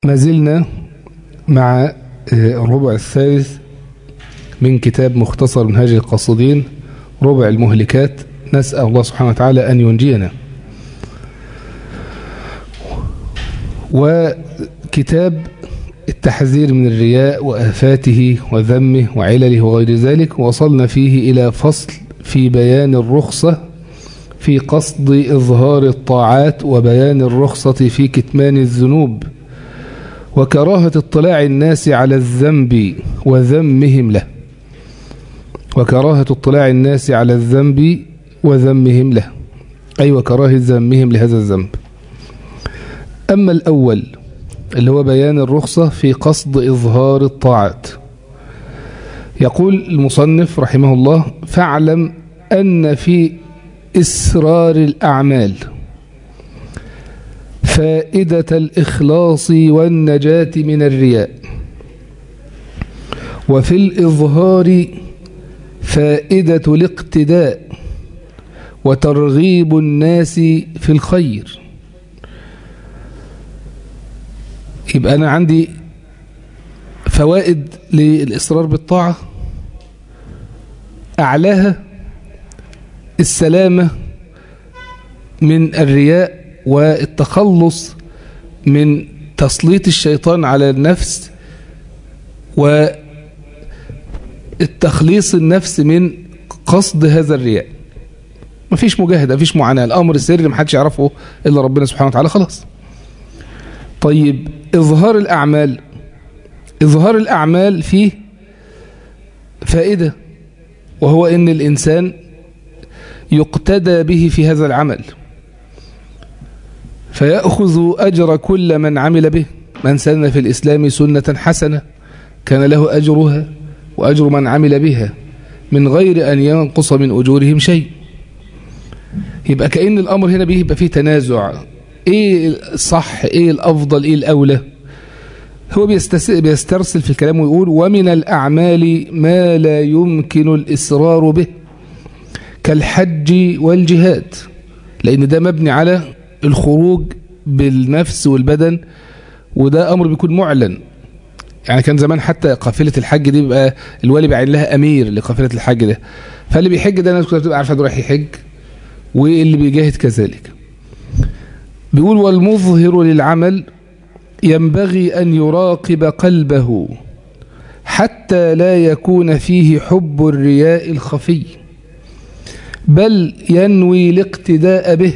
ما زلنا مع الربع الثالث من كتاب مختصر منهاج القاصدين ربع المهلكات نسأل الله سبحانه وتعالى أن ينجينا وكتاب التحذير من الرياء وآفاته وذمه وعلله وغير ذلك وصلنا فيه إلى فصل في بيان الرخصة في قصد إظهار الطاعات وبيان الرخصة في كتمان الذنوب وكراهة اطلاع الناس على الذنب وذمهم له وكراهة اطلاع الناس على الذنب وذمهم له أي وكراهة ذمهم لهذا الذنب أما الأول اللي هو بيان الرخصة في قصد إظهار الطاعات يقول المصنف رحمه الله فاعلم أن في إسرار الأعمال فائدة الإخلاص والنجاة من الرياء وفي الإظهار فائدة الاقتداء وترغيب الناس في الخير يبقى أنا عندي فوائد للإصرار بالطاعة أعلاها السلامة من الرياء والتخلص من تسليط الشيطان على النفس والتخليص النفس من قصد هذا الرياء مفيش مجاهدة مفيش معاناة الأمر السري محدش يعرفه إلا ربنا سبحانه وتعالى خلاص طيب إظهار الأعمال إظهار الأعمال فيه فائدة وهو إن الإنسان يقتدى به في هذا العمل فيأخذ أجر كل من عمل به من سن في الإسلام سنة حسنة كان له أجرها وأجر من عمل بها من غير أن ينقص من أجورهم شيء يبقى كأن الأمر هنا بيبقى فيه تنازع إيه الصح إيه الأفضل إيه الأولى هو بيسترسل في الكلام ويقول ومن الأعمال ما لا يمكن الإصرار به كالحج والجهاد لأن ده مبني على الخروج بالنفس والبدن وده أمر بيكون معلن يعني كان زمان حتى قافلة الحج دي بيبقى الوالي بيعين لها أمير لقافلة الحج ده فاللي بيحج ده الناس كلها بتبقى عارفة ده رايح يحج واللي بيجاهد كذلك بيقول والمظهر للعمل ينبغي أن يراقب قلبه حتى لا يكون فيه حب الرياء الخفي بل ينوي الاقتداء به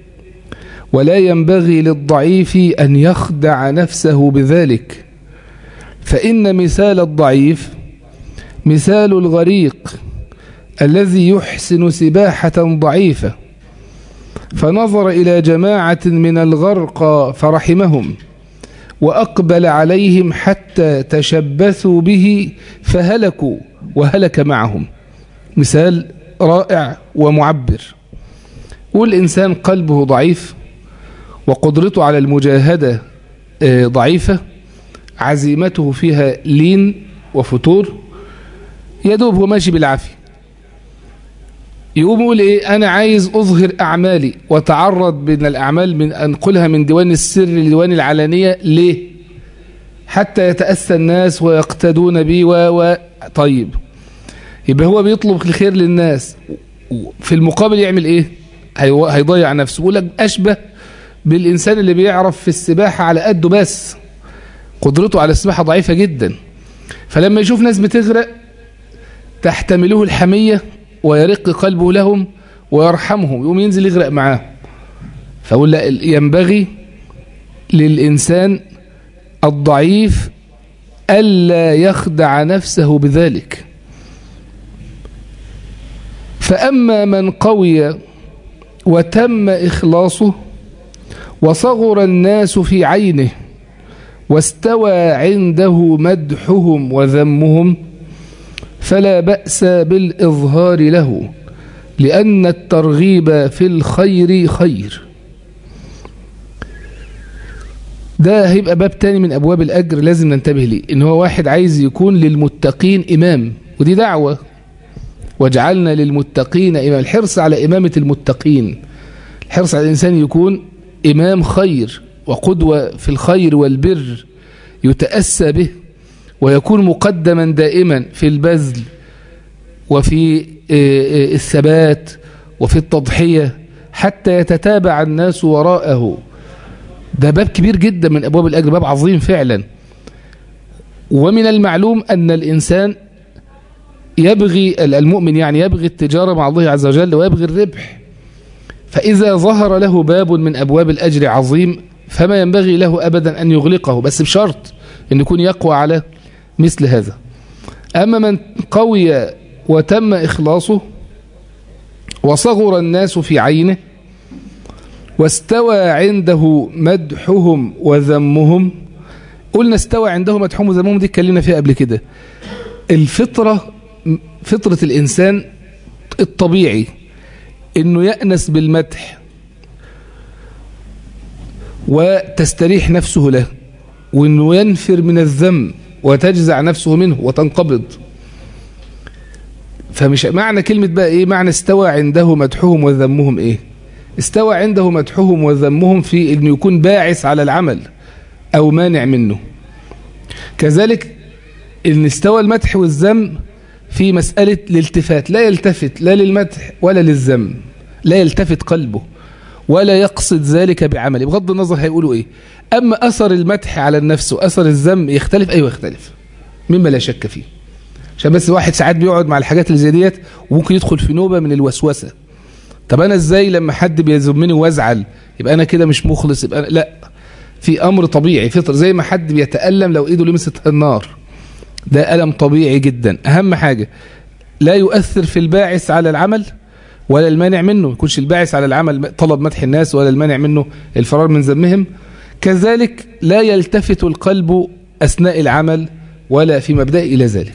ولا ينبغي للضعيف أن يخدع نفسه بذلك فإن مثال الضعيف مثال الغريق الذي يحسن سباحة ضعيفة فنظر إلى جماعة من الغرقى فرحمهم وأقبل عليهم حتى تشبثوا به فهلكوا وهلك معهم مثال رائع ومعبر والإنسان قلبه ضعيف وقدرته على المجاهدة ضعيفة عزيمته فيها لين وفتور يدوب هو ماشي بالعافية يقوم يقول ايه انا عايز اظهر اعمالي وتعرض من الاعمال من انقلها من ديوان السر لديوان العلانية ليه حتى يتأسى الناس ويقتدون بي و... و... طيب يبقى هو بيطلب الخير للناس في المقابل يعمل ايه هيضيع نفسه يقول لك اشبه بالانسان اللي بيعرف في السباحة على قده بس قدرته على السباحة ضعيفة جدا فلما يشوف ناس بتغرق تحتمله الحمية ويرق قلبه لهم ويرحمهم يقوم ينزل يغرق معاهم فأقول لا ينبغي للإنسان الضعيف ألا يخدع نفسه بذلك فأما من قوي وتم إخلاصه وصغر الناس في عينه واستوى عنده مدحهم وذمهم فلا بأس بالإظهار له لأن الترغيب في الخير خير ده هيبقى باب تاني من أبواب الأجر لازم ننتبه ليه إن هو واحد عايز يكون للمتقين إمام ودي دعوة واجعلنا للمتقين إمام الحرص على إمامة المتقين الحرص على الإنسان يكون إمام خير وقدوة في الخير والبر يتأسى به ويكون مقدما دائما في البذل وفي الثبات وفي التضحية حتى يتتابع الناس وراءه ده باب كبير جدا من أبواب الأجر باب عظيم فعلا ومن المعلوم أن الإنسان يبغي المؤمن يعني يبغي التجارة مع الله عز وجل ويبغي الربح فإذا ظهر له باب من أبواب الأجر عظيم فما ينبغي له أبدا أن يغلقه بس بشرط أن يكون يقوى على مثل هذا أما من قوي وتم إخلاصه وصغر الناس في عينه واستوى عنده مدحهم وذمهم قلنا استوى عنده مدحهم وذمهم دي اتكلمنا فيها قبل كده الفطرة فطرة الإنسان الطبيعي انه يأنس بالمدح وتستريح نفسه له وانه ينفر من الذم وتجزع نفسه منه وتنقبض فمش معنى كلمة بقى ايه معنى استوى عنده مدحهم وذمهم ايه استوى عنده مدحهم وذمهم في انه يكون باعث على العمل او مانع منه كذلك ان استوى المدح والذم في مسألة الالتفات لا يلتفت لا للمدح ولا للذم لا يلتفت قلبه ولا يقصد ذلك بعمله بغض النظر هيقولوا ايه اما اثر المدح على النفس واثر الذم يختلف ايوه يختلف مما لا شك فيه عشان بس واحد ساعات بيقعد مع الحاجات اللي زي ديت وممكن يدخل في نوبه من الوسوسه طب انا ازاي لما حد بيذمني وازعل يبقى انا كده مش مخلص يبقى أنا لا في امر طبيعي فطر زي ما حد بيتالم لو ايده لمست النار ده الم طبيعي جدا اهم حاجه لا يؤثر في الباعث على العمل ولا المانع منه ما يكونش الباعث على العمل طلب مدح الناس ولا المانع منه الفرار من ذمهم كذلك لا يلتفت القلب أثناء العمل ولا في مبدأ إلى ذلك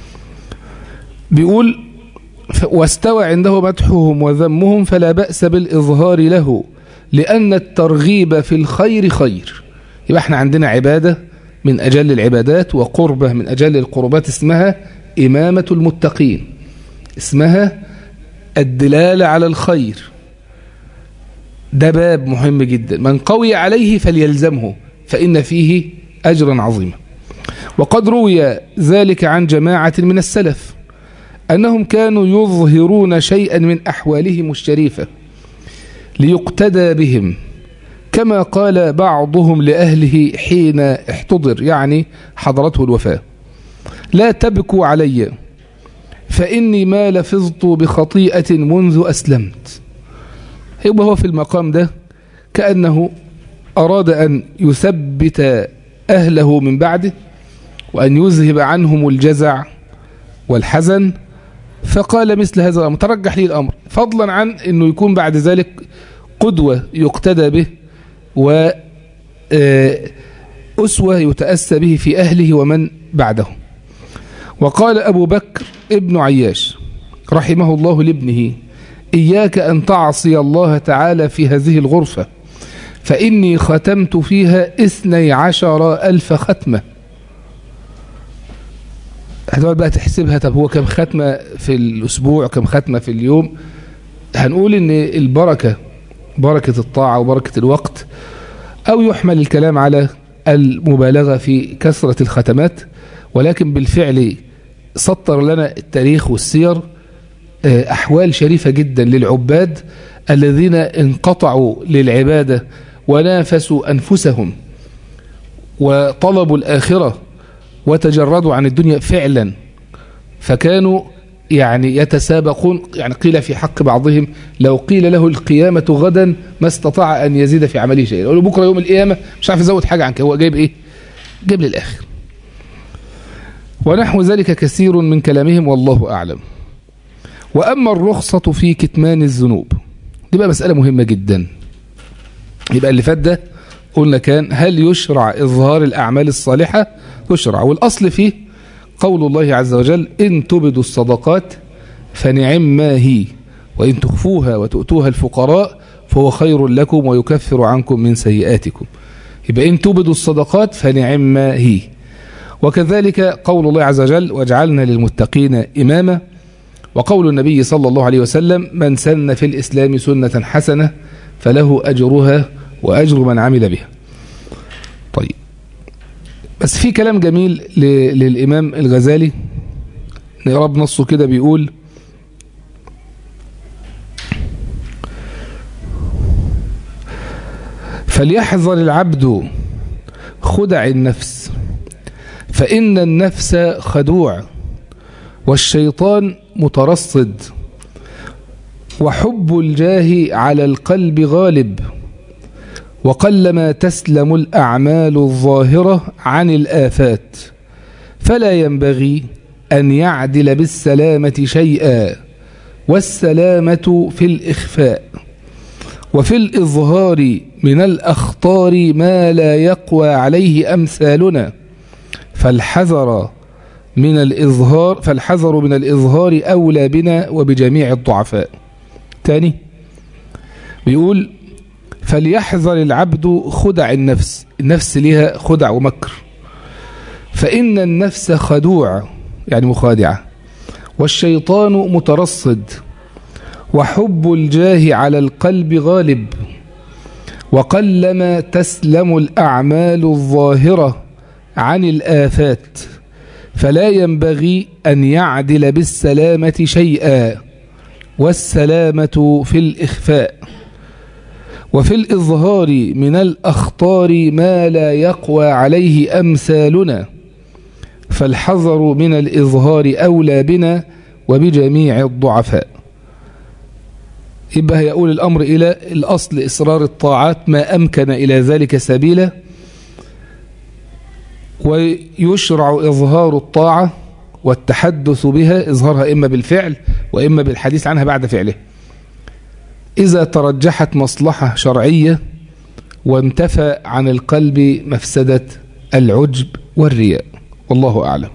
بيقول واستوى عنده مدحهم وذمهم فلا بأس بالإظهار له لأن الترغيب في الخير خير يبقى احنا عندنا عبادة من أجل العبادات وقربة من أجل القربات اسمها إمامة المتقين اسمها الدلالة على الخير ده باب مهم جدا من قوي عليه فليلزمه فإن فيه أجرا عظيما وقد روي ذلك عن جماعة من السلف أنهم كانوا يظهرون شيئا من أحوالهم الشريفة ليقتدى بهم كما قال بعضهم لأهله حين احتضر يعني حضرته الوفاة لا تبكوا علي فإني ما لفظت بخطيئة منذ أسلمت يبقى هو في المقام ده كأنه أراد أن يثبت أهله من بعده وأن يذهب عنهم الجزع والحزن فقال مثل هذا الأمر ترجح لي الأمر فضلا عن أنه يكون بعد ذلك قدوة يقتدى به وأسوة يتأسى به في أهله ومن بعده وقال أبو بكر ابن عياش رحمه الله لابنه إياك أن تعصي الله تعالى في هذه الغرفة فإني ختمت فيها اثني عشر ألف ختمة هتقعد بقى تحسبها طب هو كم ختمة في الأسبوع كم ختمة في اليوم هنقول إن البركة بركة الطاعة وبركة الوقت أو يحمل الكلام على المبالغة في كثرة الختمات ولكن بالفعل سطر لنا التاريخ والسير أحوال شريفة جدا للعباد الذين انقطعوا للعبادة ونافسوا أنفسهم وطلبوا الآخرة وتجردوا عن الدنيا فعلا فكانوا يعني يتسابقون يعني قيل في حق بعضهم لو قيل له القيامة غدا ما استطاع أن يزيد في عمله شيئا يقول بكرة يوم القيامة مش عارف يزود حاجة عن كده هو جايب إيه جايب للآخر ونحو ذلك كثير من كلامهم والله أعلم وأما الرخصة في كتمان الذنوب دي بقى مسألة مهمة جدا يبقى اللي فات ده قلنا كان هل يشرع إظهار الأعمال الصالحة يشرع والأصل فيه قول الله عز وجل إن تبدوا الصدقات فنعم ما هي وإن تخفوها وتؤتوها الفقراء فهو خير لكم ويكفر عنكم من سيئاتكم يبقى إن تبدوا الصدقات فنعم ما هي وكذلك قول الله عز وجل واجعلنا للمتقين إماما وقول النبي صلى الله عليه وسلم من سن في الإسلام سنة حسنة فله أجرها وأجر من عمل بها طيب بس في كلام جميل للإمام الغزالي نقرأ بنصه كده بيقول فليحذر العبد خدع النفس فإن النفس خدوع والشيطان مترصد وحب الجاه على القلب غالب وقلما تسلم الأعمال الظاهرة عن الآفات فلا ينبغي أن يعدل بالسلامة شيئا والسلامة في الإخفاء وفي الإظهار من الأخطار ما لا يقوى عليه أمثالنا فالحذر من الإظهار فالحذر من الإظهار أولى بنا وبجميع الضعفاء تاني بيقول فليحذر العبد خدع النفس النفس لها خدع ومكر فإن النفس خدوع يعني مخادعة والشيطان مترصد وحب الجاه على القلب غالب وقلما تسلم الأعمال الظاهرة عن الآفات فلا ينبغي أن يعدل بالسلامة شيئا والسلامة في الإخفاء وفي الإظهار من الأخطار ما لا يقوى عليه أمثالنا فالحذر من الإظهار أولى بنا وبجميع الضعفاء يبقى يقول الأمر إلى الأصل إصرار الطاعات ما أمكن إلى ذلك سبيلا ويشرع إظهار الطاعة والتحدث بها إظهارها إما بالفعل وإما بالحديث عنها بعد فعله إذا ترجحت مصلحة شرعية وانتفى عن القلب مفسدة العجب والرياء والله أعلم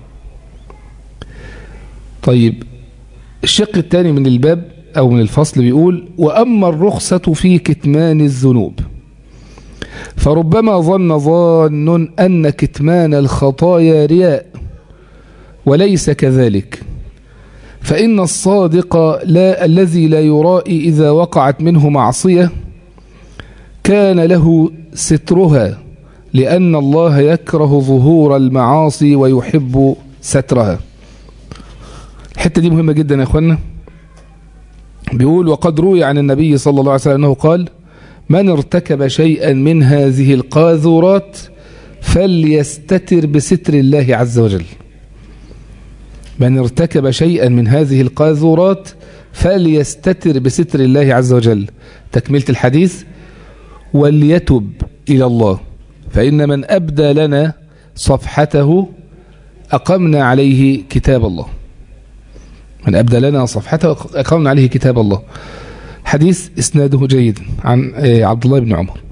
طيب الشق الثاني من الباب أو من الفصل بيقول وأما الرخصة في كتمان الذنوب فربما ظن ظان أن كتمان الخطايا رياء وليس كذلك فإن الصادق لا الذي لا يرائي إذا وقعت منه معصية كان له سترها لأن الله يكره ظهور المعاصي ويحب سترها الحتة دي مهمة جدا يا أخوانا بيقول وقد روي عن النبي صلى الله عليه وسلم أنه قال من ارتكب شيئا من هذه القاذورات فليستتر بستر الله عز وجل من ارتكب شيئا من هذه القاذورات فليستتر بستر الله عز وجل تكملة الحديث وليتب إلى الله فإن من أبدى لنا صفحته أقمنا عليه كتاب الله من أبدى لنا صفحته أقمنا عليه كتاب الله حديث إسناده جيد عن عبد الله بن عمر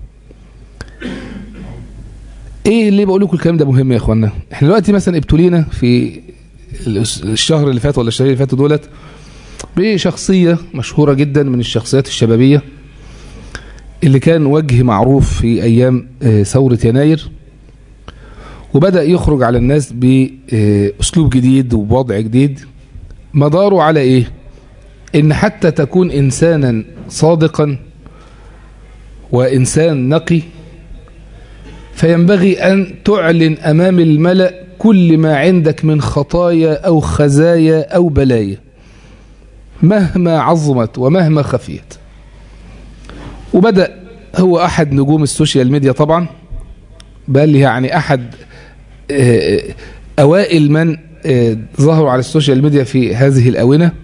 ايه اللي بقول لكم الكلام ده مهم يا اخوانا احنا دلوقتي مثلا ابتلينا في الشهر اللي فات ولا الشهر اللي فاتوا دولت بشخصية مشهورة جدا من الشخصيات الشبابية اللي كان وجه معروف في أيام ثورة يناير وبدأ يخرج على الناس بأسلوب جديد وبوضع جديد مداره على إيه إن حتى تكون إنسانا صادقا وإنسان نقي فينبغي أن تعلن أمام الملأ كل ما عندك من خطايا أو خزايا أو بلايا مهما عظمت ومهما خفيت وبدأ هو أحد نجوم السوشيال ميديا طبعا بل يعني أحد أوائل من ظهروا على السوشيال ميديا في هذه الأونة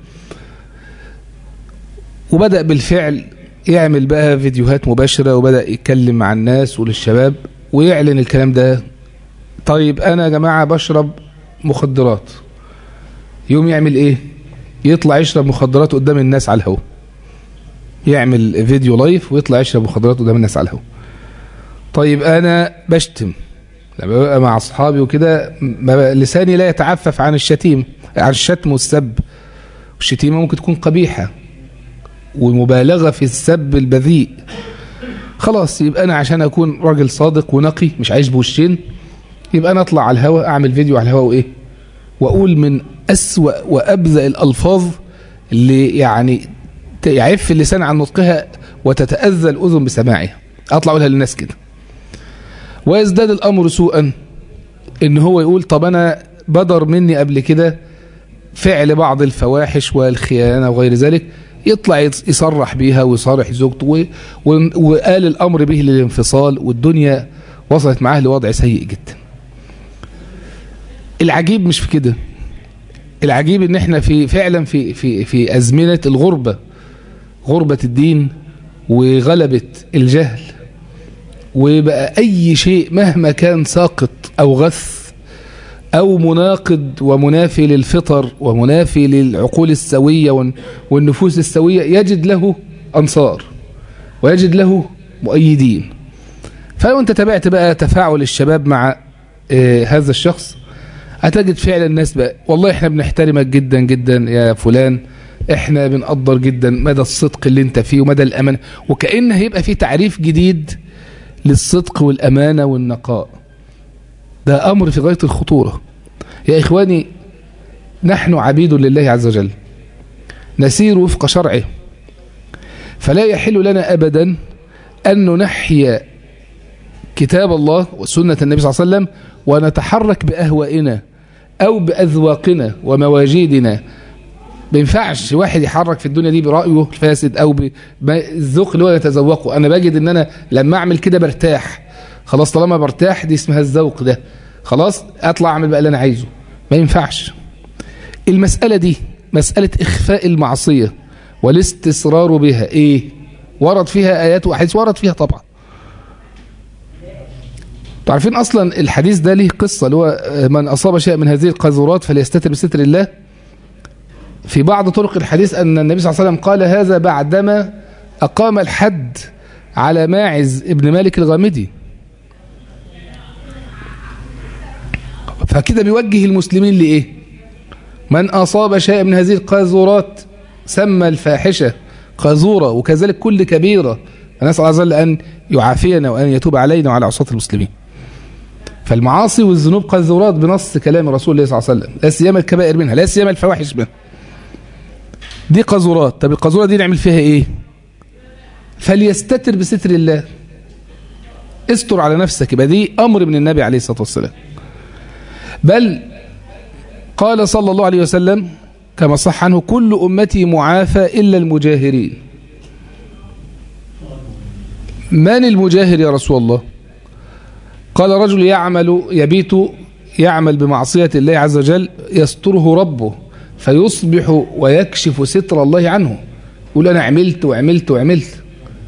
وبدأ بالفعل يعمل بقى فيديوهات مباشرة وبدأ يتكلم مع الناس وللشباب ويعلن الكلام ده طيب أنا يا جماعة بشرب مخدرات يوم يعمل إيه يطلع يشرب مخدرات قدام الناس على الهواء يعمل فيديو لايف ويطلع يشرب مخدرات قدام الناس على الهواء طيب أنا بشتم لما ببقى مع أصحابي وكده لساني لا يتعفف عن الشتيم عن الشتم والسب والشتيمة ممكن تكون قبيحة ومبالغة في السب البذيء خلاص يبقى أنا عشان أكون راجل صادق ونقي مش عايش بوشين يبقى أنا أطلع على الهواء أعمل فيديو على الهواء وإيه وأقول من أسوأ وأبذأ الألفاظ اللي يعني يعف اللسان عن نطقها وتتأذى الأذن بسماعها أطلع أقولها للناس كده ويزداد الأمر سوءا ان هو يقول طب انا بدر مني قبل كده فعل بعض الفواحش والخيانة وغير ذلك يطلع يصرح بيها ويصارح زوجته وقال الأمر به للانفصال والدنيا وصلت معاه لوضع سيء جدا العجيب مش في كده العجيب ان احنا في فعلا في في في ازمنه الغربه غربه الدين وغلبه الجهل وبقى اي شيء مهما كان ساقط او غث او مناقض ومنافي للفطر ومنافي للعقول السويه والنفوس السويه يجد له انصار ويجد له مؤيدين فلو انت تابعت بقى تفاعل الشباب مع آه هذا الشخص هتجد فعلا الناس بقى والله احنا بنحترمك جدا جدا يا فلان احنا بنقدر جدا مدى الصدق اللي انت فيه ومدى الامانه وكأن هيبقى في تعريف جديد للصدق والامانه والنقاء ده امر في غايه الخطوره يا اخواني نحن عبيد لله عز وجل نسير وفق شرعه فلا يحل لنا ابدا ان ننحي كتاب الله وسنة النبي صلى الله عليه وسلم ونتحرك بأهوائنا أو بأذواقنا ومواجيدنا ما ينفعش واحد يحرك في الدنيا دي برأيه الفاسد أو بالذوق اللي هو يتذوقه أنا بجد إن أنا لما أعمل كده برتاح خلاص طالما برتاح دي اسمها الذوق ده خلاص أطلع أعمل بقى اللي أنا عايزه ما ينفعش المسألة دي مسألة إخفاء المعصية والاستسرار بها إيه ورد فيها آيات وأحاديث ورد فيها طبعا عارفين اصلا الحديث ده ليه قصه اللي هو من اصاب شيء من هذه القاذورات فليستتر بستر الله في بعض طرق الحديث ان النبي صلى الله عليه وسلم قال هذا بعدما اقام الحد على ماعز ابن مالك الغامدي فكده بيوجه المسلمين لايه من اصاب شيء من هذه القاذورات سمى الفاحشه قاذوره وكذلك كل كبيره فنسال الله عز وجل ان يعافينا وان يتوب علينا وعلى عصاه المسلمين فالمعاصي والذنوب قذورات بنص كلام رسول الله صلى الله عليه وسلم لا سيما الكبائر منها لا سيما الفواحش منها دي قذورات طب القذوره دي نعمل فيها ايه فليستتر بستر الله استر على نفسك يبقى دي امر من النبي عليه الصلاه والسلام بل قال صلى الله عليه وسلم كما صح عنه كل امتي معافى الا المجاهرين من المجاهر يا رسول الله قال رجل يعمل يبيت يعمل بمعصية الله عز وجل يستره ربه فيصبح ويكشف ستر الله عنه يقول أنا عملت وعملت وعملت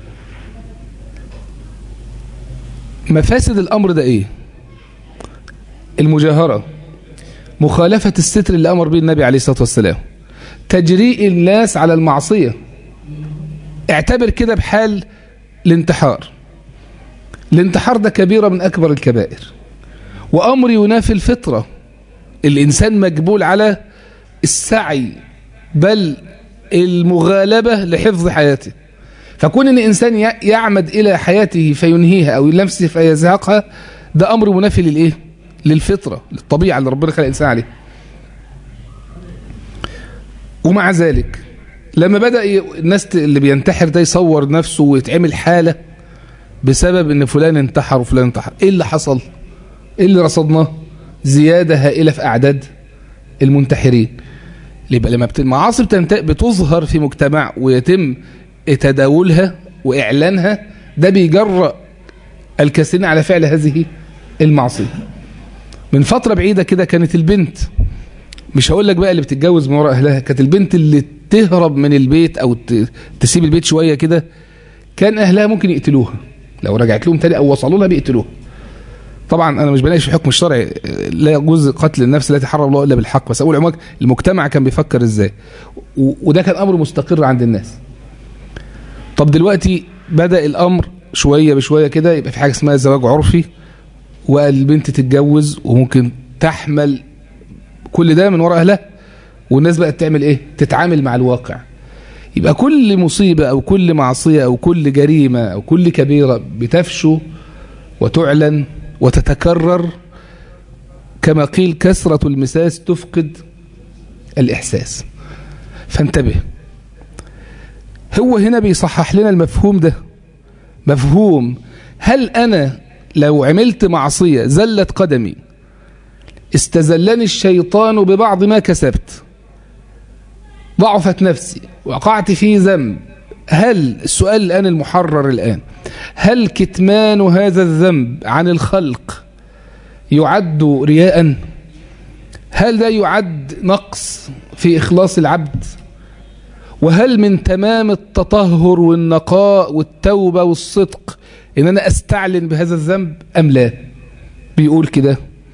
مفاسد الأمر ده إيه المجاهرة مخالفة الستر اللي أمر به النبي عليه الصلاة والسلام تجريء الناس على المعصية اعتبر كده بحال الانتحار الانتحار ده كبيرة من أكبر الكبائر وأمر ينافي الفطرة الإنسان مجبول على السعي بل المغالبة لحفظ حياته فكون أن إنسان يعمد إلى حياته فينهيها أو نفسه فيزهقها ده أمر منافي للإيه؟ للفطرة للطبيعة اللي ربنا خلق الإنسان عليه ومع ذلك لما بدأ الناس اللي بينتحر ده يصور نفسه ويتعمل حالة بسبب ان فلان انتحر وفلان انتحر ايه اللي حصل ايه اللي رصدناه زيادة هائلة في اعداد المنتحرين يبقى لما المعاصي بتظهر في مجتمع ويتم تداولها واعلانها ده بيجرأ الكثيرين على فعل هذه المعصية من فترة بعيدة كده كانت البنت مش هقول لك بقى اللي بتتجوز من وراء اهلها كانت البنت اللي تهرب من البيت او تسيب البيت شوية كده كان اهلها ممكن يقتلوها لو رجعت لهم تاني او وصلوا لها بيقتلوها طبعا انا مش بناقش الحكم الشرعي لا يجوز قتل النفس التي حرم الله الا بالحق بس اقول عموما المجتمع كان بيفكر ازاي وده كان امر مستقر عند الناس طب دلوقتي بدا الامر شويه بشويه كده يبقى في حاجه اسمها زواج عرفي والبنت تتجوز وممكن تحمل كل ده من وراء اهلها والناس بقت تعمل ايه تتعامل مع الواقع يبقى كل مصيبة أو كل معصية أو كل جريمة أو كل كبيرة بتفشو وتعلن وتتكرر كما قيل كثرة المساس تفقد الإحساس فانتبه هو هنا بيصحح لنا المفهوم ده مفهوم هل أنا لو عملت معصية زلت قدمي استزلني الشيطان ببعض ما كسبت ضعفت نفسي وقعت في ذنب هل السؤال الآن المحرر الآن هل كتمان هذا الذنب عن الخلق يعد رياء هل ده يعد نقص في إخلاص العبد وهل من تمام التطهر والنقاء والتوبة والصدق إن أنا أستعلن بهذا الذنب أم لا بيقول كده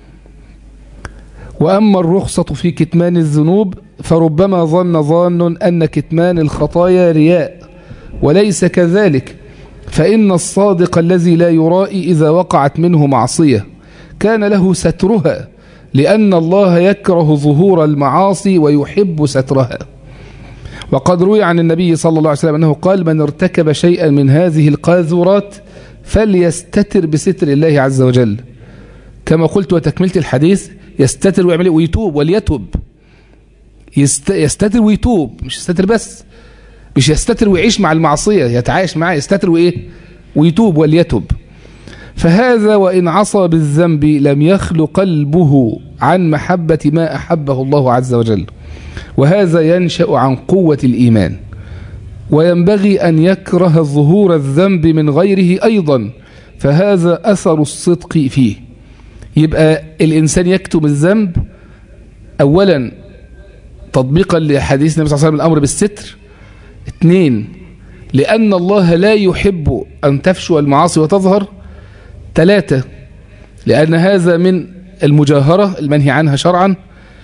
وأما الرخصة في كتمان الذنوب فربما ظن ظان أن كتمان الخطايا رياء وليس كذلك فإن الصادق الذي لا يرائي إذا وقعت منه معصية كان له سترها لأن الله يكره ظهور المعاصي ويحب سترها وقد روي عن النبي صلى الله عليه وسلم أنه قال من ارتكب شيئا من هذه القاذورات فليستتر بستر الله عز وجل كما قلت وتكملت الحديث يستتر ويعمل ويتوب وليتوب يست... يستتر ويتوب مش يستتر بس مش يستتر ويعيش مع المعصية يتعايش معاه يستتر وإيه ويتوب وليتوب فهذا وإن عصى بالذنب لم يخل قلبه عن محبة ما أحبه الله عز وجل وهذا ينشأ عن قوة الإيمان وينبغي أن يكره ظهور الذنب من غيره أيضا فهذا أثر الصدق فيه يبقى الإنسان يكتم الذنب أولا تطبيقا لحديث النبي صلى الله عليه وسلم الأمر بالستر اثنين لأن الله لا يحب أن تفشو المعاصي وتظهر ثلاثة لأن هذا من المجاهرة المنهي عنها شرعا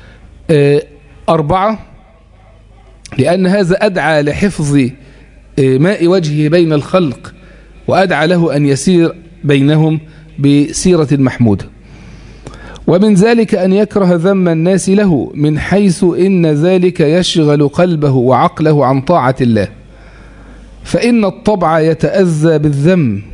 أربعة لأن هذا أدعى لحفظ ماء وجهه بين الخلق وأدعى له أن يسير بينهم بسيرة محمودة ومن ذلك أن يكره ذم الناس له من حيث إن ذلك يشغل قلبه وعقله عن طاعة الله فإن الطبع يتأذى بالذم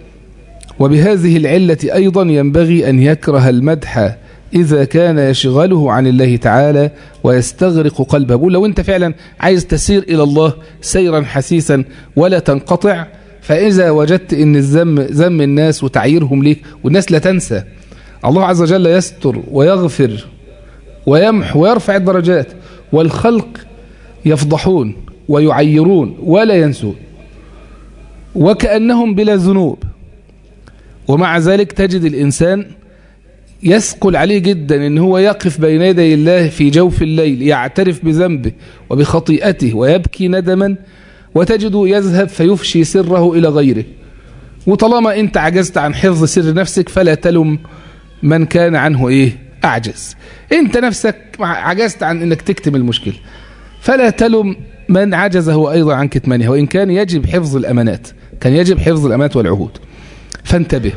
وبهذه العلة أيضا ينبغي أن يكره المدح إذا كان يشغله عن الله تعالى ويستغرق قلبه بقول لو أنت فعلا عايز تسير إلى الله سيرا حسيسا ولا تنقطع فإذا وجدت أن الذم ذم الناس وتعييرهم ليك والناس لا تنسى الله عز وجل يستر ويغفر ويمحو ويرفع الدرجات والخلق يفضحون ويعيرون ولا ينسون وكأنهم بلا ذنوب ومع ذلك تجد الإنسان يثقل عليه جدا ان هو يقف بين يدي الله في جوف الليل يعترف بذنبه وبخطيئته ويبكي ندما وتجده يذهب فيفشي سره إلى غيره وطالما انت عجزت عن حفظ سر نفسك فلا تلم من كان عنه ايه اعجز انت نفسك عجزت عن انك تكتم المشكلة فلا تلم من عجز هو ايضا عن كتمانها وان كان يجب حفظ الامانات كان يجب حفظ الامانات والعهود فانتبه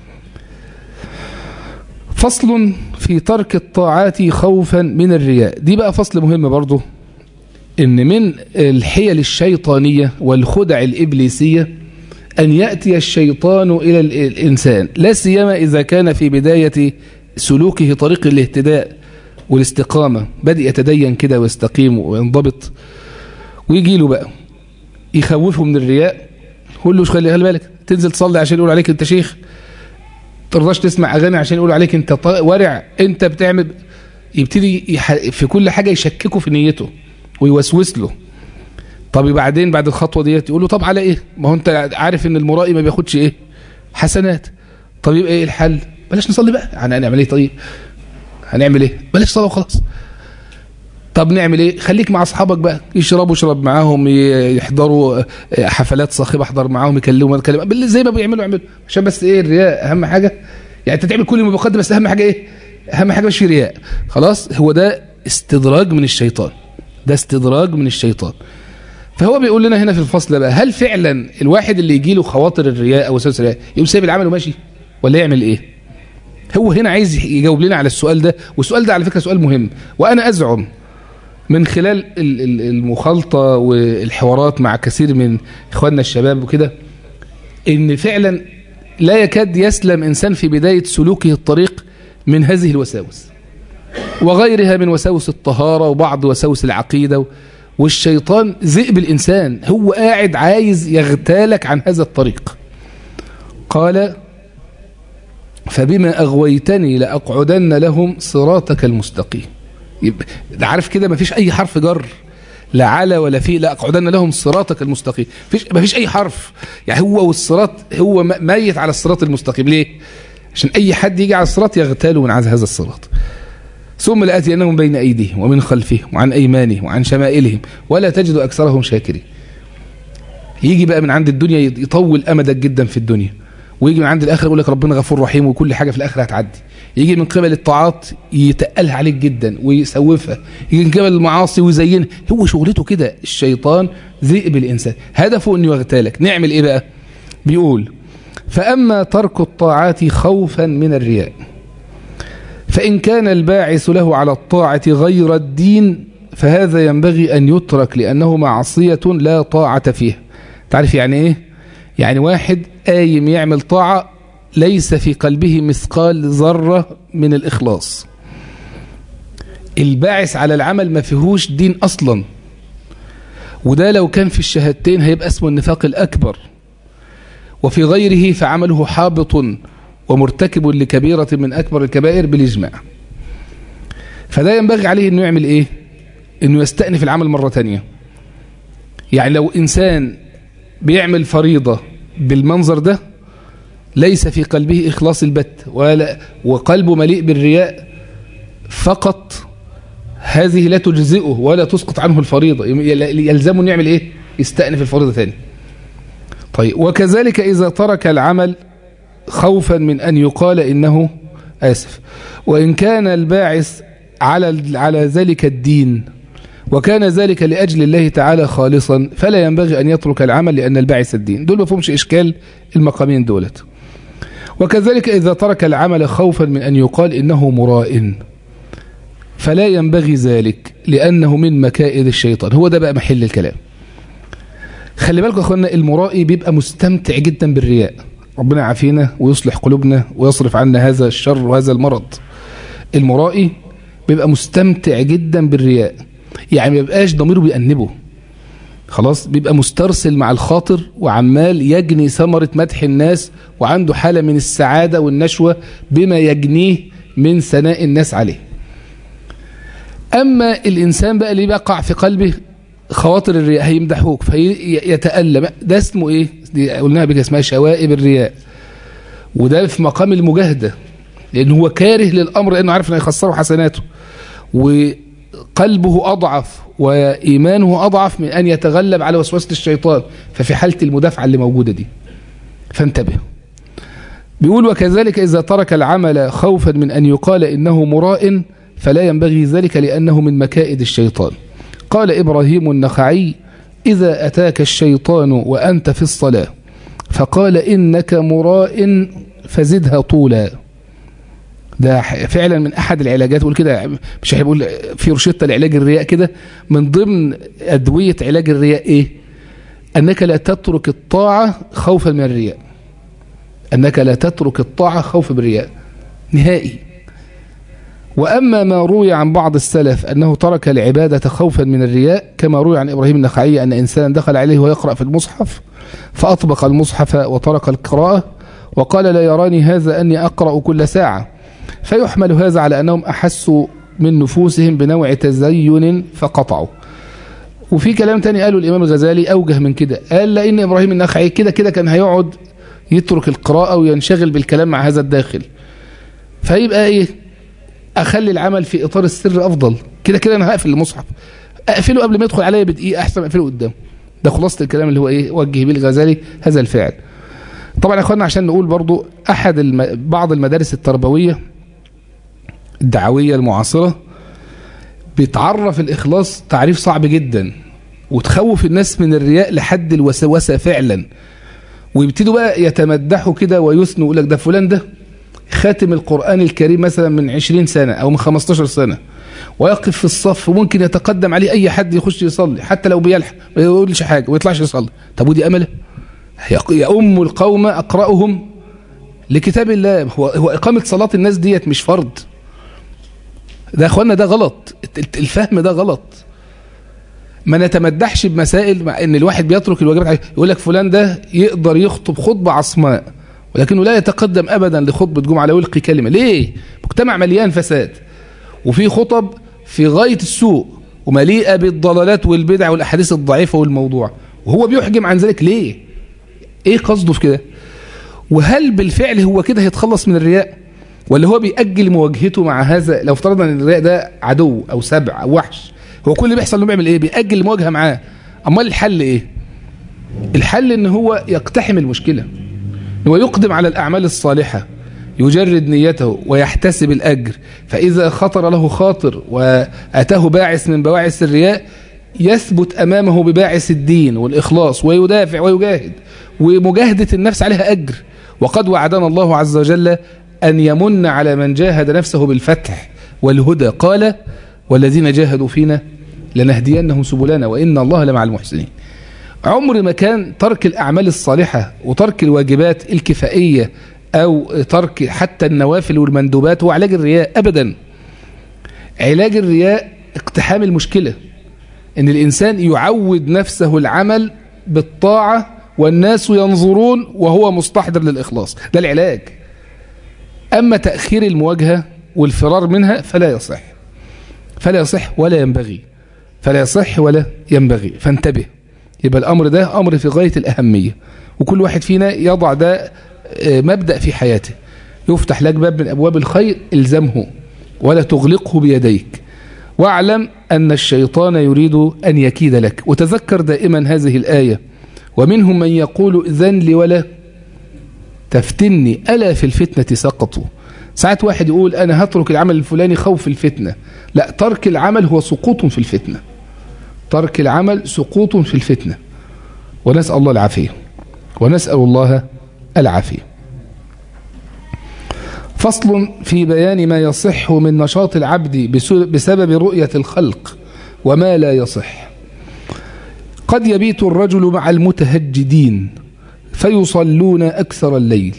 فصل في ترك الطاعات خوفا من الرياء دي بقى فصل مهم برضه ان من الحيل الشيطانية والخدع الإبليسية أن يأتي الشيطان إلى الإنسان لا سيما إذا كان في بداية سلوكه طريق الاهتداء والاستقامة بدأ يتدين كده ويستقيم وينضبط ويجي له بقى يخوفه من الرياء قول له خلي بالك تنزل تصلي عشان يقول عليك انت شيخ ترضاش تسمع اغاني عشان يقول عليك انت ورع انت بتعمل يبتدي يح... في كل حاجة يشككه في نيته ويوسوس له طب بعدين بعد الخطوة ديت يقول له طب على ايه ما هو انت عارف ان المرائي ما بياخدش ايه حسنات طب يبقى ايه الحل بلاش نصلي بقى يعني هنعمل ايه طيب هنعمل ايه بلاش صلاة وخلاص طب نعمل ايه خليك مع اصحابك بقى يشربوا اشرب معاهم يحضروا حفلات صاخبه احضر معاهم يكلموا يتكلم زي ما بيعملوا اعملوا عشان بس ايه الرياء اهم حاجه يعني انت تعمل كل ما بقدم بس اهم حاجه ايه اهم حاجه مش في رياء خلاص هو ده استدراج من الشيطان ده استدراج من الشيطان فهو بيقول لنا هنا في الفصل بقى هل فعلا الواحد اللي يجي له خواطر الرياء او وساوس الرياء يقوم سايب العمل وماشي ولا يعمل ايه هو هنا عايز يجاوب لنا على السؤال ده والسؤال ده على فكره سؤال مهم وانا ازعم من خلال المخالطة والحوارات مع كثير من إخواننا الشباب وكده إن فعلا لا يكاد يسلم إنسان في بداية سلوكه الطريق من هذه الوساوس وغيرها من وساوس الطهارة وبعض وساوس العقيدة والشيطان ذئب الإنسان هو قاعد عايز يغتالك عن هذا الطريق قال فبما أغويتني لأقعدن لهم صراطك المستقيم يبقى ده عارف كده مفيش أي حرف جر لا على ولا في لا أقعدن لهم صراطك المستقيم مفيش, مفيش أي حرف يعني هو والصراط هو ميت على الصراط المستقيم ليه عشان أي حد يجي على الصراط يغتال من هذا الصراط ثم لآتينهم بين أيديهم ومن خلفهم وعن أيمانهم وعن شمائلهم ولا تجد أكثرهم شاكرين يجي بقى من عند الدنيا يطول أمدك جدا في الدنيا ويجي من عند الآخر يقول لك ربنا غفور رحيم وكل حاجة في الآخر هتعدي يجي من قبل الطاعات يتقلها عليك جدا ويسوفها يجي من قبل المعاصي ويزينها هو شغلته كده الشيطان ذئب الإنسان هدفه أنه يغتالك نعمل إيه بقى بيقول فأما ترك الطاعات خوفا من الرياء فإن كان الباعث له على الطاعة غير الدين فهذا ينبغي أن يترك لأنه معصية لا طاعة فيها تعرف يعني إيه؟ يعني واحد قايم يعمل طاعة ليس في قلبه مثقال ذرة من الإخلاص الباعث على العمل ما فيهوش دين أصلا وده لو كان في الشهادتين هيبقى اسمه النفاق الأكبر وفي غيره فعمله حابط ومرتكب لكبيرة من أكبر الكبائر بالإجماع فده ينبغي عليه أنه يعمل إيه أنه يستأنف العمل مرة تانية يعني لو إنسان بيعمل فريضة بالمنظر ده ليس في قلبه إخلاص البت ولا وقلبه مليء بالرياء فقط هذه لا تجزئه ولا تسقط عنه الفريضة يلزمه أن يعمل إيه يستأنف الفريضة تاني طيب وكذلك إذا ترك العمل خوفا من أن يقال إنه آسف وإن كان الباعث على على ذلك الدين وكان ذلك لأجل الله تعالى خالصا فلا ينبغي أن يترك العمل لأن الباعث الدين دول ما فهمش إشكال المقامين دولت وكذلك إذا ترك العمل خوفا من أن يقال إنه مراء فلا ينبغي ذلك لأنه من مكائد الشيطان هو ده بقى محل الكلام خلي بالكم أخوانا المرائي بيبقى مستمتع جدا بالرياء ربنا يعافينا ويصلح قلوبنا ويصرف عنا هذا الشر وهذا المرض المرائي بيبقى مستمتع جدا بالرياء يعني ما بيبقاش ضميره بيأنبه خلاص بيبقى مسترسل مع الخاطر وعمال يجني ثمرة مدح الناس وعنده حالة من السعادة والنشوة بما يجنيه من ثناء الناس عليه أما الإنسان بقى اللي بيقع في قلبه خواطر الرياء هيمدحوك فيتألم ده اسمه ايه دي قلناها بك اسمها شوائب الرياء وده في مقام المجاهدة لأنه هو كاره للأمر لأنه عارف أنه يخسره حسناته وقلبه أضعف وإيمانه أضعف من أن يتغلب على وسوسة الشيطان ففي حالة المدافعة اللي موجودة دي فانتبه بيقول وكذلك إذا ترك العمل خوفا من أن يقال إنه مراء فلا ينبغي ذلك لأنه من مكائد الشيطان قال إبراهيم النخعي إذا أتاك الشيطان وأنت في الصلاة فقال إنك مراء فزدها طولا ده فعلا من أحد العلاجات يقول كده مش هيقول في روشته لعلاج الرياء كده من ضمن أدوية علاج الرياء إيه أنك لا تترك الطاعة خوفا من الرياء أنك لا تترك الطاعة خوفا من الرياء نهائي وأما ما روي عن بعض السلف أنه ترك العبادة خوفا من الرياء كما روي عن إبراهيم النخعي أن إنسانا دخل عليه ويقرأ في المصحف فأطبق المصحف وترك القراءة وقال لا يراني هذا أني أقرأ كل ساعة فيحمل هذا على أنهم أحسوا من نفوسهم بنوع تزين فقطعوا وفي كلام تاني قاله الإمام الغزالي أوجه من كده قال لأن إبراهيم النخعي كده كده كان هيقعد يترك القراءة وينشغل بالكلام مع هذا الداخل فيبقى إيه اخلي العمل في اطار السر افضل كده كده انا هقفل المصحف اقفله قبل ما يدخل عليا بدقيقه احسن اقفله قدامه ده خلاصه الكلام اللي هو ايه وجه بيه الغزالي هذا الفعل طبعا يا اخوانا عشان نقول برضو احد الم... بعض المدارس التربويه الدعويه المعاصره بتعرف الاخلاص تعريف صعب جدا وتخوف الناس من الرياء لحد الوسوسه فعلا ويبتدوا بقى يتمدحوا كده ويثنوا يقول لك ده فلان ده خاتم القرآن الكريم مثلا من 20 سنة أو من 15 سنة ويقف في الصف وممكن يتقدم عليه أي حد يخش يصلي حتى لو بيلحق ما يقولش حاجة ويطلعش يصلي طب ودي أمله يأم القوم أقرأهم لكتاب الله هو, هو إقامة صلاة الناس ديت مش فرض ده أخوانا ده غلط الفهم ده غلط ما نتمدحش بمسائل مع ان الواحد بيترك الواجبات يقول لك فلان ده يقدر يخطب خطبة عصماء ولكنه لا يتقدم أبدا لخطبة جمعة لا يلقي كلمة ليه؟ مجتمع مليان فساد وفي خطب في غاية السوء ومليئة بالضلالات والبدع والأحاديث الضعيفة والموضوع وهو بيحجم عن ذلك ليه؟ ايه قصده في كده؟ وهل بالفعل هو كده هيتخلص من الرياء؟ ولا هو بيأجل مواجهته مع هذا لو افترضنا ان الرياء ده عدو او سبع او وحش هو كل اللي بيحصل انه بيعمل ايه؟ بيأجل المواجهة معاه امال الحل ايه؟ الحل ان هو يقتحم المشكلة هو يقدم على الأعمال الصالحة يجرد نيته ويحتسب الأجر فإذا خطر له خاطر وأتاه باعث من بواعث الرياء يثبت أمامه بباعث الدين والإخلاص ويدافع ويجاهد ومجاهدة النفس عليها أجر وقد وعدنا الله عز وجل أن يمن على من جاهد نفسه بالفتح والهدى قال والذين جاهدوا فينا لنهدينهم سبلنا وإن الله لمع المحسنين عمر ما كان ترك الأعمال الصالحة وترك الواجبات الكفائية أو ترك حتى النوافل والمندوبات هو علاج الرياء أبدا علاج الرياء اقتحام المشكلة ان الإنسان يعود نفسه العمل بالطاعة والناس ينظرون وهو مستحضر للإخلاص ده العلاج أما تأخير المواجهة والفرار منها فلا يصح فلا يصح ولا ينبغي فلا يصح ولا ينبغي فانتبه يبقى الأمر ده أمر في غاية الأهمية وكل واحد فينا يضع ده مبدأ في حياته يفتح لك باب من أبواب الخير الزمه ولا تغلقه بيديك واعلم أن الشيطان يريد أن يكيد لك وتذكر دائما هذه الآية ومنهم من يقول إذن لي ولا تفتني ألا في الفتنة سقطوا ساعات واحد يقول أنا هترك العمل الفلاني خوف الفتنة لا ترك العمل هو سقوط في الفتنة ترك العمل سقوط في الفتنة ونسأل الله العافية ونسأل الله العافية فصل في بيان ما يصح من نشاط العبد بسبب رؤية الخلق وما لا يصح قد يبيت الرجل مع المتهجدين فيصلون أكثر الليل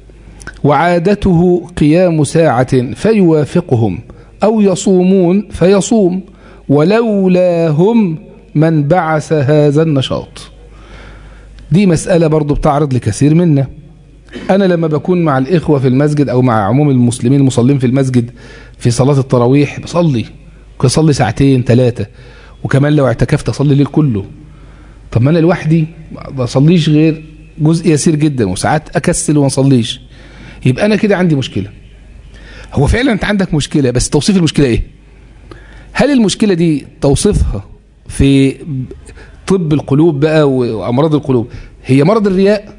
وعادته قيام ساعة فيوافقهم أو يصومون فيصوم ولولا هم من بعث هذا النشاط دي مسألة برضو بتعرض لكثير منا أنا لما بكون مع الإخوة في المسجد أو مع عموم المسلمين المصلين في المسجد في صلاة التراويح بصلي بصلي ساعتين ثلاثة وكمان لو اعتكفت أصلي الليل كله طب ما أنا لوحدي ما بصليش غير جزء يسير جدا وساعات أكسل وما أصليش يبقى أنا كده عندي مشكلة هو فعلا أنت عندك مشكلة بس توصيف المشكلة إيه هل المشكلة دي توصيفها في طب القلوب بقى وأمراض القلوب هي مرض الرياء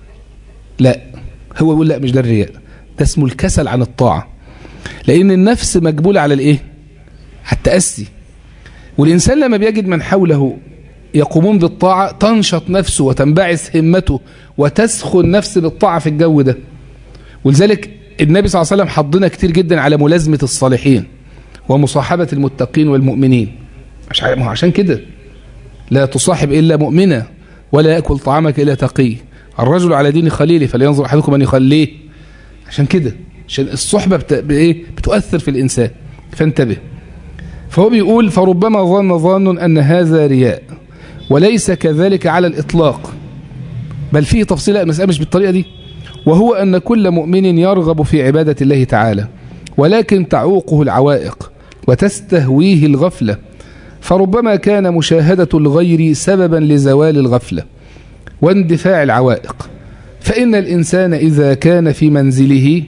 لا هو يقول لا مش ده الرياء ده اسمه الكسل عن الطاعة لأن النفس مجبولة على الإيه على التأسي والإنسان لما بيجد من حوله يقومون بالطاعة تنشط نفسه وتنبعث همته وتسخن نفس بالطاعة في الجو ده ولذلك النبي صلى الله عليه وسلم حضنا كتير جدا على ملازمة الصالحين ومصاحبة المتقين والمؤمنين عشان كده لا تصاحب إلا مؤمنة ولا يأكل طعامك إلا تقي الرجل على دين خليله فلينظر أحدكم أن يخليه عشان كده عشان الصحبة بت... بإيه؟ بتؤثر في الإنسان فانتبه فهو بيقول فربما ظن ظان أن هذا رياء وليس كذلك على الإطلاق بل فيه تفصيل المسألة مش بالطريقة دي وهو أن كل مؤمن يرغب في عبادة الله تعالى ولكن تعوقه العوائق وتستهويه الغفلة فربما كان مشاهدة الغير سببا لزوال الغفلة واندفاع العوائق فإن الإنسان إذا كان في منزله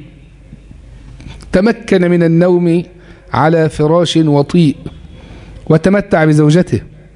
تمكن من النوم على فراش وطيء وتمتع بزوجته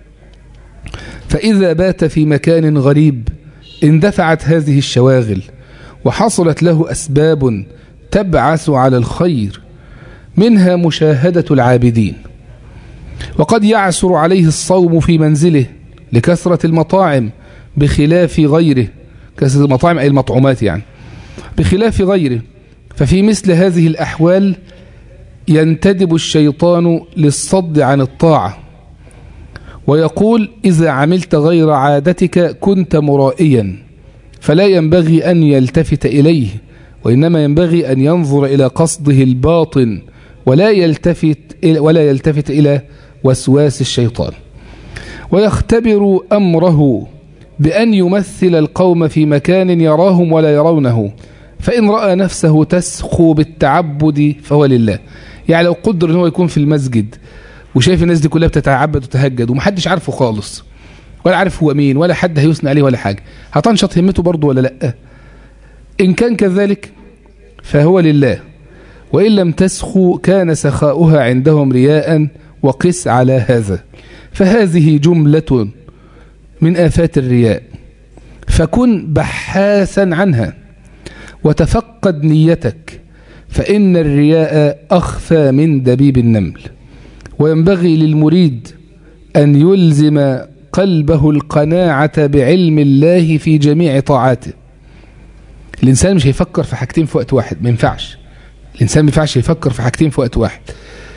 فإذا بات في مكان غريب اندفعت هذه الشواغل وحصلت له أسباب تبعث على الخير منها مشاهدة العابدين وقد يعسر عليه الصوم في منزله لكثرة المطاعم بخلاف غيره كثرة المطاعم أي المطعومات يعني بخلاف غيره ففي مثل هذه الأحوال ينتدب الشيطان للصد عن الطاعة ويقول إذا عملت غير عادتك كنت مرائيا فلا ينبغي أن يلتفت إليه وإنما ينبغي أن ينظر إلى قصده الباطن ولا يلتفت ولا يلتفت إلى وسواس الشيطان ويختبر أمره بأن يمثل القوم في مكان يراهم ولا يرونه فإن رأى نفسه تسخو بالتعبد فهو لله يعني لو قدر ان هو يكون في المسجد وشايف الناس دي كلها بتتعبد وتهجد ومحدش عارفه خالص ولا عارف هو مين ولا حد هيثني عليه ولا حاجة هتنشط همته برضه ولا لا إن كان كذلك فهو لله وإن لم تسخو كان سخاؤها عندهم رياء وقس على هذا فهذه جملة من آفات الرياء فكن بحاثا عنها وتفقد نيتك فإن الرياء أخفى من دبيب النمل وينبغي للمريد أن يلزم قلبه القناعة بعلم الله في جميع طاعاته الإنسان مش هيفكر في حاجتين في وقت واحد ما ينفعش الإنسان ما ينفعش يفكر في حاجتين في وقت واحد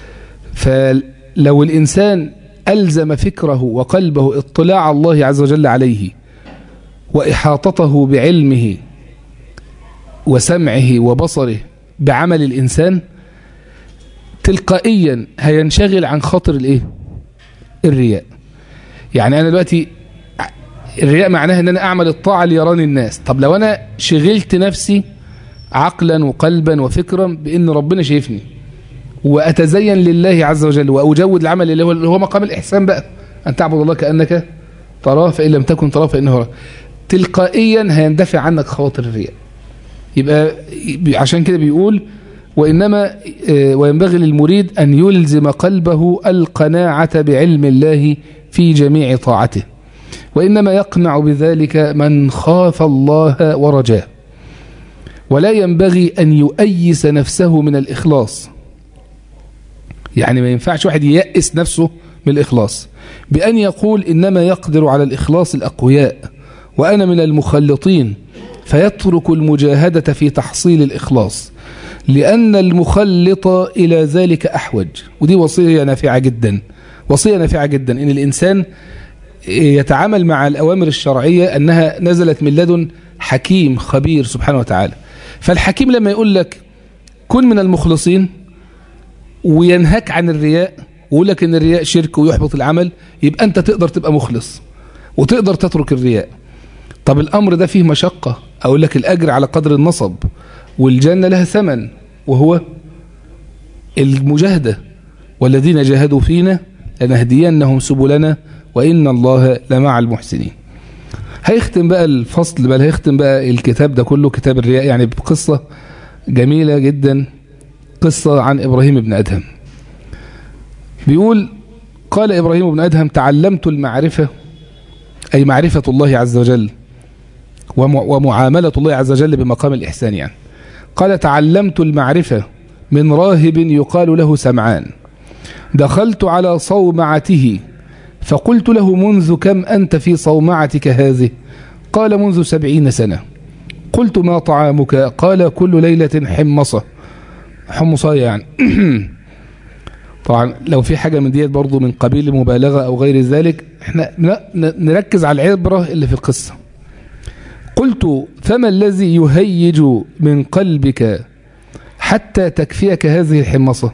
فلو الإنسان ألزم فكره وقلبه اطلاع الله عز وجل عليه وإحاطته بعلمه وسمعه وبصره بعمل الإنسان تلقائيا هينشغل عن خاطر الإيه؟ الرياء يعني أنا دلوقتي الرياء معناها أن أنا أعمل الطاعة ليراني الناس طب لو أنا شغلت نفسي عقلا وقلبا وفكرا بأن ربنا شايفني وأتزين لله عز وجل وأجود العمل اللي هو, اللي هو مقام الإحسان بقى أن تعبد الله كأنك تراه فإن لم تكن تراه فإنه تلقائيا هيندفع عنك خواطر الرياء يبقى عشان كده بيقول وإنما وينبغي للمريد أن يلزم قلبه القناعة بعلم الله في جميع طاعته وإنما يقنع بذلك من خاف الله ورجاه ولا ينبغي أن يؤيس نفسه من الإخلاص يعني ما ينفعش واحد ييأس نفسه من الإخلاص بأن يقول إنما يقدر على الإخلاص الأقوياء وأنا من المخلطين فيترك المجاهدة في تحصيل الإخلاص لأن المخلط إلى ذلك أحوج ودي وصية نافعة جدا وصية نافعة جدا إن الإنسان يتعامل مع الأوامر الشرعية أنها نزلت من لدن حكيم خبير سبحانه وتعالى فالحكيم لما يقول لك كن من المخلصين وينهك عن الرياء ويقول لك ان الرياء شرك ويحبط العمل يبقى انت تقدر تبقى مخلص وتقدر تترك الرياء طب الامر ده فيه مشقة اقول لك الاجر على قدر النصب والجنة لها ثمن وهو المجاهدة والذين جاهدوا فينا لنهدينهم سبلنا وإن الله لمع المحسنين هيختم بقى الفصل بل هيختم بقى الكتاب ده كله كتاب الرياء يعني بقصة جميلة جدا قصة عن إبراهيم بن أدهم بيقول قال إبراهيم بن أدهم تعلمت المعرفة أي معرفة الله عز وجل ومعاملة الله عز وجل بمقام الإحسان يعني قال تعلمت المعرفة من راهب يقال له سمعان دخلت على صومعته فقلت له منذ كم أنت في صومعتك هذه قال منذ سبعين سنة قلت ما طعامك قال كل ليلة حمصة حمصاية يعني طبعا لو في حاجة من ديت برضو من قبيل المبالغة أو غير ذلك احنا نركز على العبرة اللي في القصة قلت فما الذي يهيج من قلبك حتى تكفيك هذه الحمصة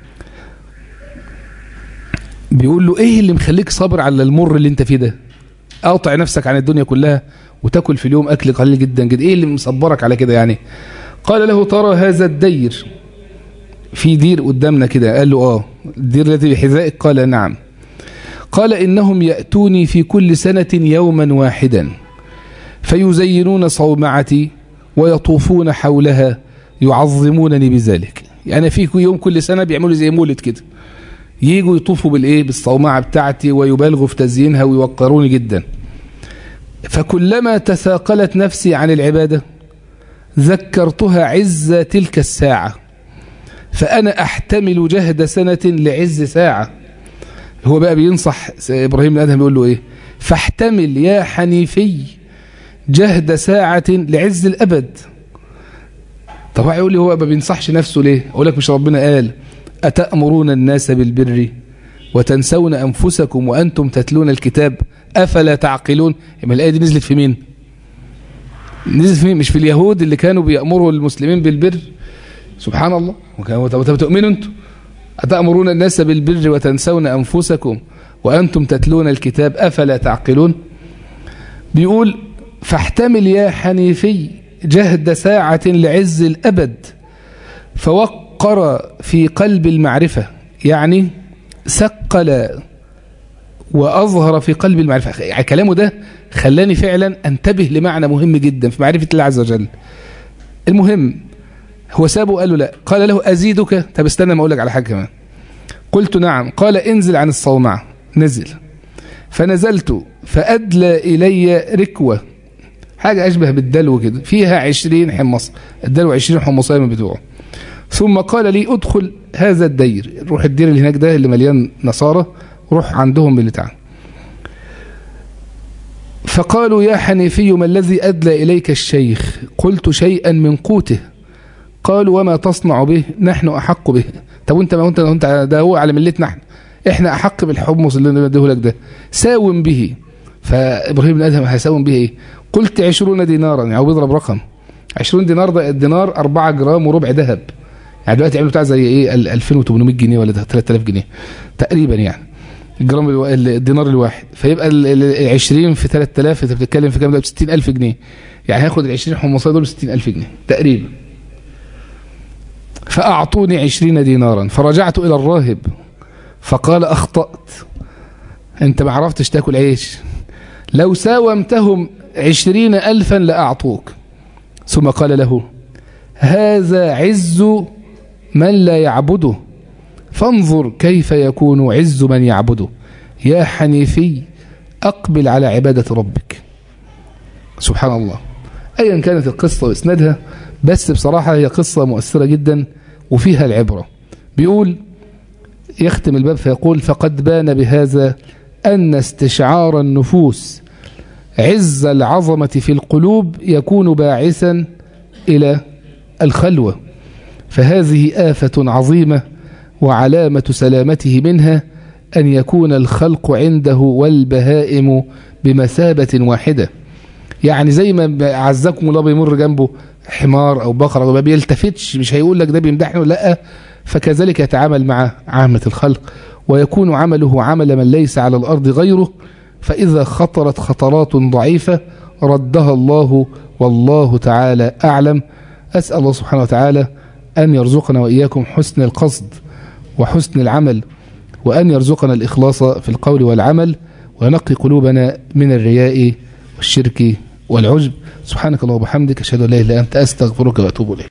بيقول له ايه اللي مخليك صابر على المر اللي انت فيه ده اقطع نفسك عن الدنيا كلها وتاكل في اليوم اكل قليل جدا جدا ايه اللي مصبرك على كده يعني قال له ترى هذا الدير في دير قدامنا كده قال له اه الدير الذي بحذائك قال نعم قال انهم ياتوني في كل سنه يوما واحدا فيزينون صومعتي ويطوفون حولها يعظمونني بذلك يعني في يوم كل سنه بيعملوا زي مولد كده ييجوا يطوفوا بالايه بالصومعه بتاعتي ويبالغوا في تزيينها ويوقروني جدا فكلما تثاقلت نفسي عن العباده ذكرتها عز تلك الساعه فانا احتمل جهد سنه لعز ساعه هو بقى بينصح ابراهيم بن ادهم بيقول له ايه فاحتمل يا حنيفي جهد ساعه لعز الابد طب هيقول لي هو ما بينصحش نفسه ليه اقول لك مش ربنا قال أتأمرون الناس بالبر وتنسون أنفسكم وأنتم تتلون الكتاب أفلا تعقلون يبقى الآية دي نزلت في مين نزلت في مين مش في اليهود اللي كانوا بيأمروا المسلمين بالبر سبحان الله طب تؤمنوا أنتم أتأمرون الناس بالبر وتنسون أنفسكم وأنتم تتلون الكتاب أفلا تعقلون بيقول فاحتمل يا حنيفي جهد ساعة لعز الأبد فوقر في قلب المعرفة يعني سقل وأظهر في قلب المعرفة يعني كلامه ده خلاني فعلا أنتبه لمعنى مهم جدا في معرفة الله عز وجل المهم هو سابه وقال له لا قال له أزيدك طب استنى ما أقول لك على حاجة كمان قلت نعم قال انزل عن الصومعة نزل فنزلت فأدلى إلي ركوة حاجة أشبه بالدلو كده فيها عشرين حمص الدلو عشرين حمصية من بتوعه ثم قال لي ادخل هذا الدير روح الدير اللي هناك ده اللي مليان نصارى روح عندهم بالبتاع فقالوا يا حنيفي ما الذي أدلى إليك الشيخ قلت شيئا من قوته قالوا وما تصنع به نحن أحق به طب وانت ما انت انت ده هو على ملتنا احنا احنا أحق بالحمص اللي نديه لك ده ساوم به فإبراهيم بن أدهم هيساوم به ايه قلت عشرون دينارا يعني بيضرب رقم 20 دينار ده الدينار 4 جرام وربع ذهب يعني دلوقتي يعملوا بتاع زي ايه 2800 جنيه ولا 3000 جنيه تقريبا يعني الجرام الو... الدينار الواحد فيبقى ال 20 في 3000 انت بتتكلم في كام ده ب 60000 جنيه يعني هاخد ال 20 حمصيه دول ب 60000 جنيه تقريبا فأعطوني 20 دينارا فرجعت إلى الراهب فقال أخطأت أنت ما عرفتش تاكل عيش لو ساومتهم عشرين ألفا لأعطوك ثم قال له هذا عز من لا يعبده فانظر كيف يكون عز من يعبده يا حنيفي أقبل على عبادة ربك سبحان الله أيا كانت القصة وإسنادها بس بصراحة هي قصة مؤثرة جدا وفيها العبرة بيقول يختم الباب فيقول فقد بان بهذا أن استشعار النفوس عز العظمة في القلوب يكون باعثا إلى الخلوة فهذه آفة عظيمة وعلامة سلامته منها أن يكون الخلق عنده والبهائم بمثابة واحدة يعني زي ما عزكم الله بيمر جنبه حمار أو بقرة ما بيلتفتش مش هيقول لك ده بيمدحني لا فكذلك يتعامل مع عامة الخلق ويكون عمله عمل من ليس على الأرض غيره فإذا خطرت خطرات ضعيفة ردها الله والله تعالى أعلم أسأل الله سبحانه وتعالى أن يرزقنا وإياكم حسن القصد وحسن العمل وأن يرزقنا الإخلاص في القول والعمل وينقي قلوبنا من الرياء والشرك والعجب سبحانك اللهم وبحمدك أشهد أن لا إله إلا أنت أستغفرك وأتوب إليك